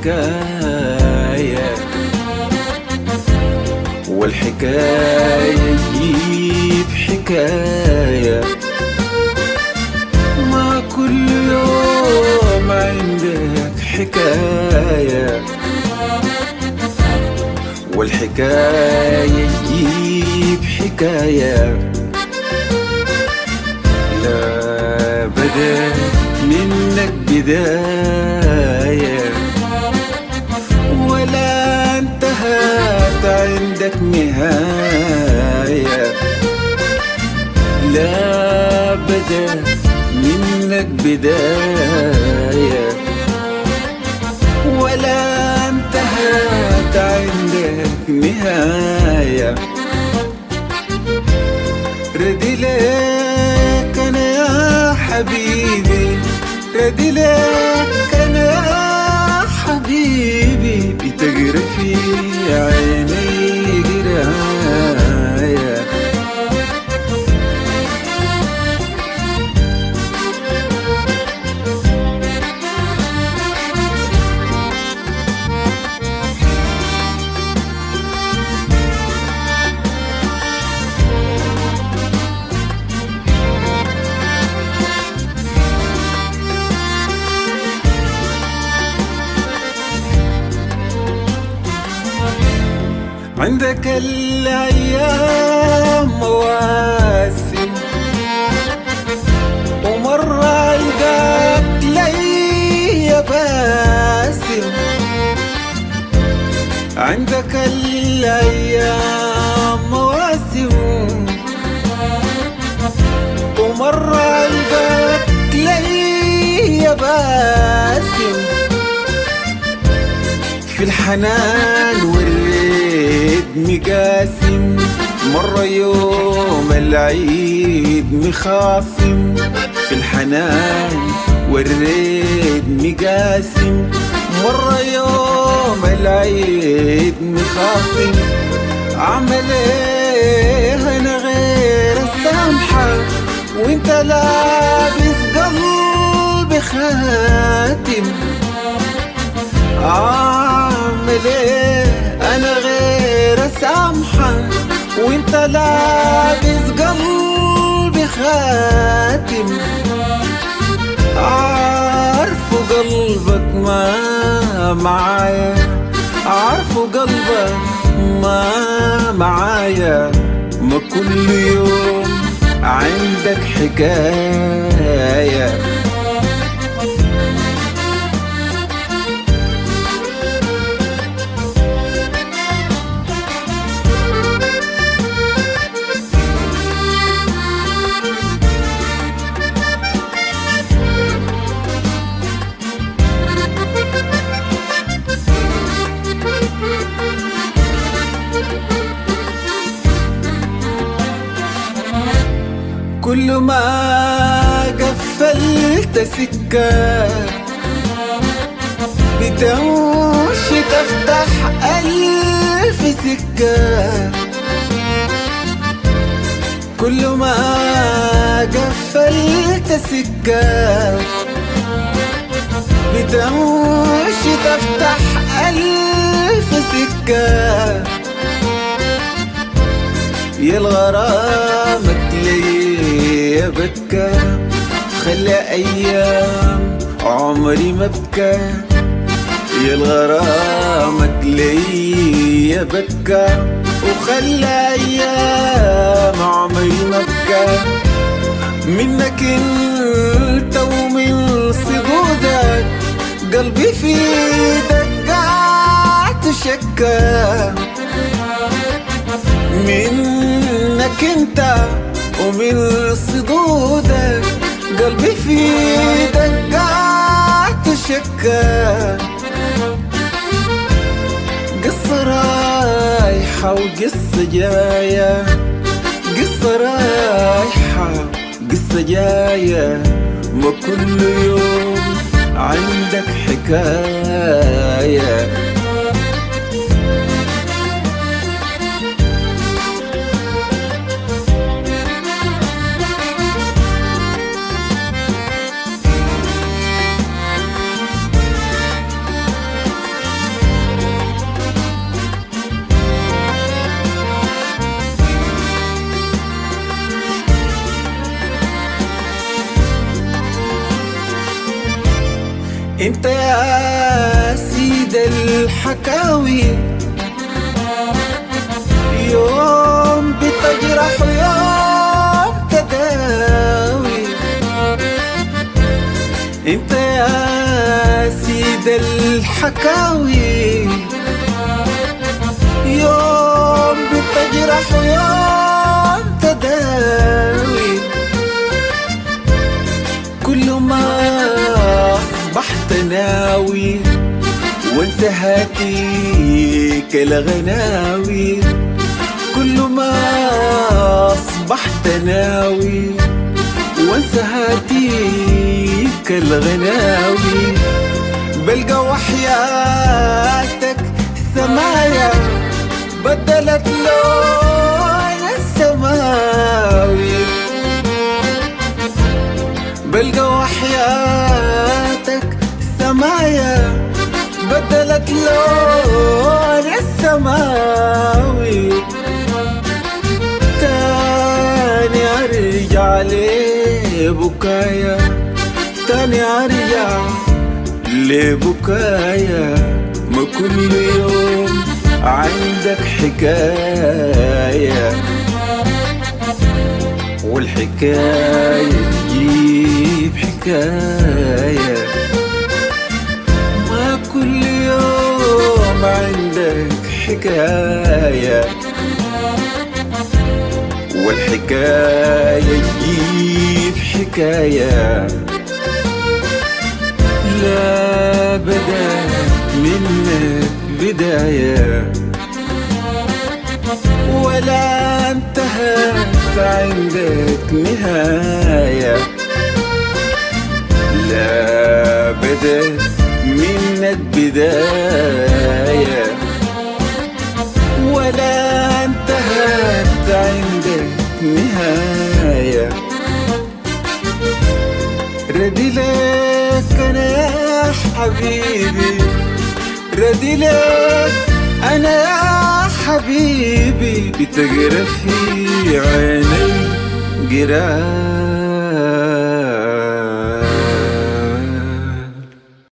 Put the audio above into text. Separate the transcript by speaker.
Speaker 1: حكاية والحكاية تجيب حكاية ما كل يوم عندك حكاية والحكاية تجيب حكاية لا بدأ منك بداية ولا انتهت عندك نهاية لا بدأ منك بداية ولا انتهت عندك نهاية ردي لك انا يا حبيبي ردي لك انا يا حبيبي بتقرا في عيني قرايه عندك الأيام مواسم ومرة ألقاك لي باسم عندك الأيام مواسم ومرة ألقاك لي باسم في الحنان والريد مقاسم مرة يوم العيد مخاصم في الحنان والريد مقاسم مرة يوم العيد مخاصم عمل ايه انا غير السامحة وانت لابس قلبي خاتم اعمل ايه انا غير اسامحك وانت لابس قلبي خاتم عارفه قلبك ما معايا عارفه قلبك ما معايا ما كل يوم عندك حكايه كل ما قفلت سكة بتمشي تفتح ألف سكة كل ما قفلت سكة بتمشي تفتح ألف سكة يا الغرامك لي بكى خلى أيام عمري ما بكى يا الغرامك لي بكى وخلى أيام عمري ما بكى منك انت ومن صدودك قلبي في دقات شكا منك انت ومن صدودك قلبي في دقات شكا قصة رايحة وقصة جاية قصة رايحة قصة جاية ما كل يوم عندك حكايه انت يا سيد الحكاوي يوم بتجرح يوم تداوي انت يا سيد الحكاوي يوم بتجرح يوم تداوي كل ما أصبحت ناوي وانتهتيك الغناوي كل ما أصبحت ناوي وانتهتيك الغناوي بلقى وحياتك سمايا بدلت لون السماوي بلقى وحياتك سمايا بدلت لون السماوي تاني ارجع لبكايا تاني ارجع لبكايا ما كل يوم عندك حكايه والحكاية تجيب حكاية ما كل يوم عندك حكاية والحكاية تجيب حكاية لا بدا منك بدايه ولا انتهت عندك نهاية لا بدت منك بداية ولا انتهت عندك نهاية ردي لك انا يا حبيبي ردي لك انا يا حبيبي بتقرا في عيني قرايه